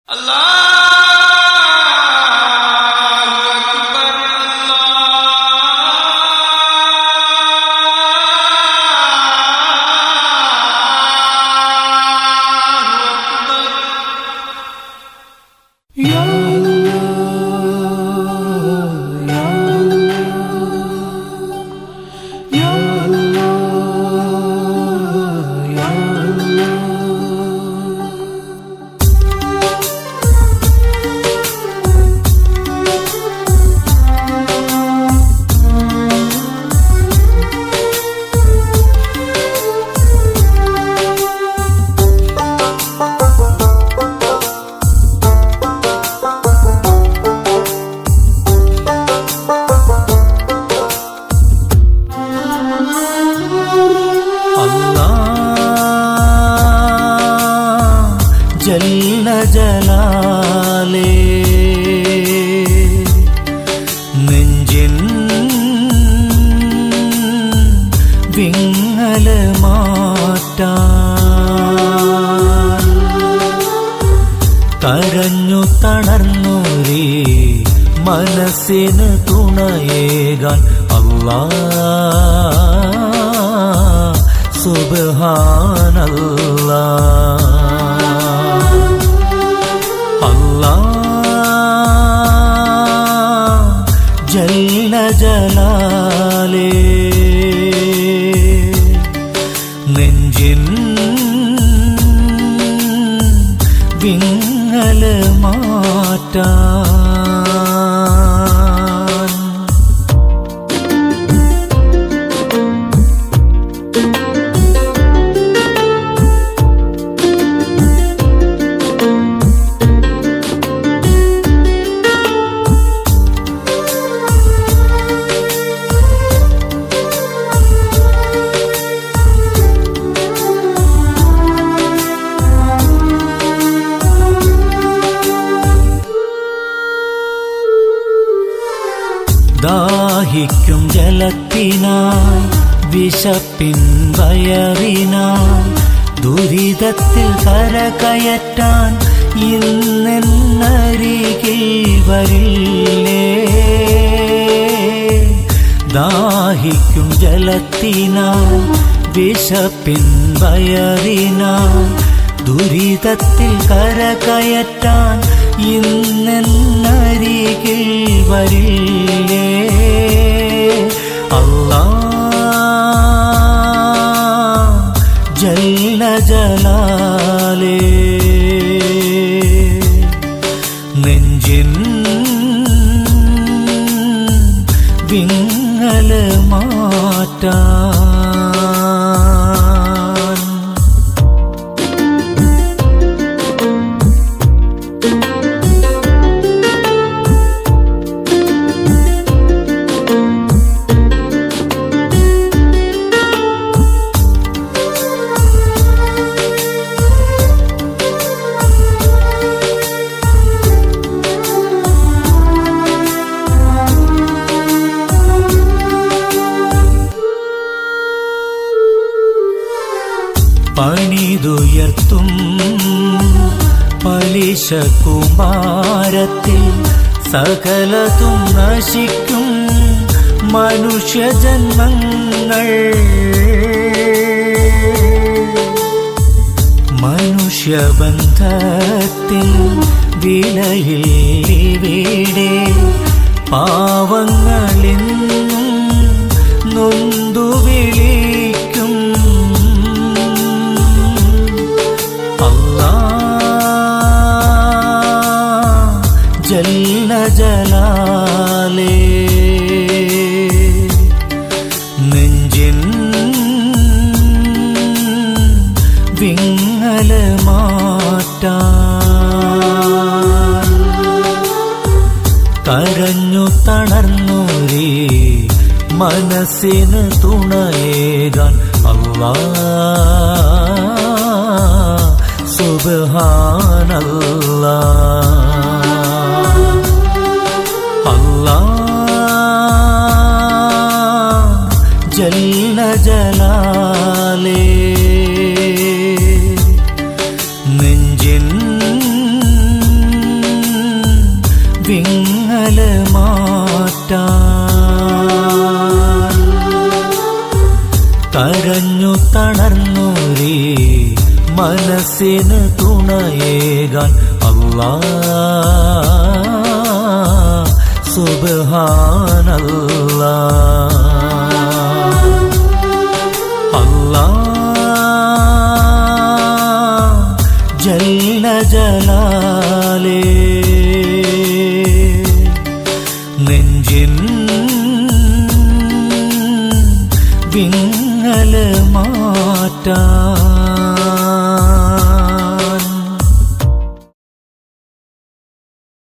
അല്ലാ ജല്ല ജലാലേ നെഞ്ചിൻ വിങ്ങല മാറ്റാൻ കരഞ്ഞു തളർന്നൂരി മനസ്സിന് തുണയേകാൻ അല്ലാ സുബ്ഹാനല്ലാ അല്ലാ ജല്ല ജലാലേ നെഞ്ചിൻ വിങ്ങല മാറ്റാൻ ദാഹിക്കും ജലത്തിനായി വിശപ്പിൻ വയറിനായി ദുരിതത്തിൽ കരകയറ്റാൻ ഇന്നെന്നരികിൽ വരില്ലേ ദാഹിക്കും ജലത്തിനായി വിശപ്പിൻ വയറിനായി ദുരിതത്തിൽ കരകയറ്റാൻ ഇന്നെന്നരികിൽ വരില്ലേ അല്ലാ ജല്ല ജലാലേ നെഞ്ചിൻ വിങ്ങല മാറ്റാൻ പണിതുയർത്തും പലിശ കുമാരത്തിൽ സകലതും നശിക്കും മനുഷ്യജന്മങ്ങൾ മനുഷ്യബന്ധത്തിൽ വിലയിൽ ഇവിടെ പാവങ്ങളിന്നും നൊന്തു വിളിക്കും അല്ലാ ജല്ല ജലാലേ നെഞ്ചിൻ വിങ്ങല മാറ്റാൻ കരഞ്ഞു തളർന്നൂരി മനസ്സിന് തുണയേകാൻ അല്ലാ സുബ്ഹാനല്ലാ അല്ലാ ജല്ല ജലാലേ നെഞ്ചിൻ വിങ്ങല് മാറ്റാൻ കരഞ്ഞു തളർന്നൂരി മനസ്സിന് തുണയേകാൻ അല്ലാ സുബ്ഹാനല്ലാ അല്ലാ ജല്ല ജലാലേ നെഞ്ചിൻ വിങ്ങല് മാറ്റാൻ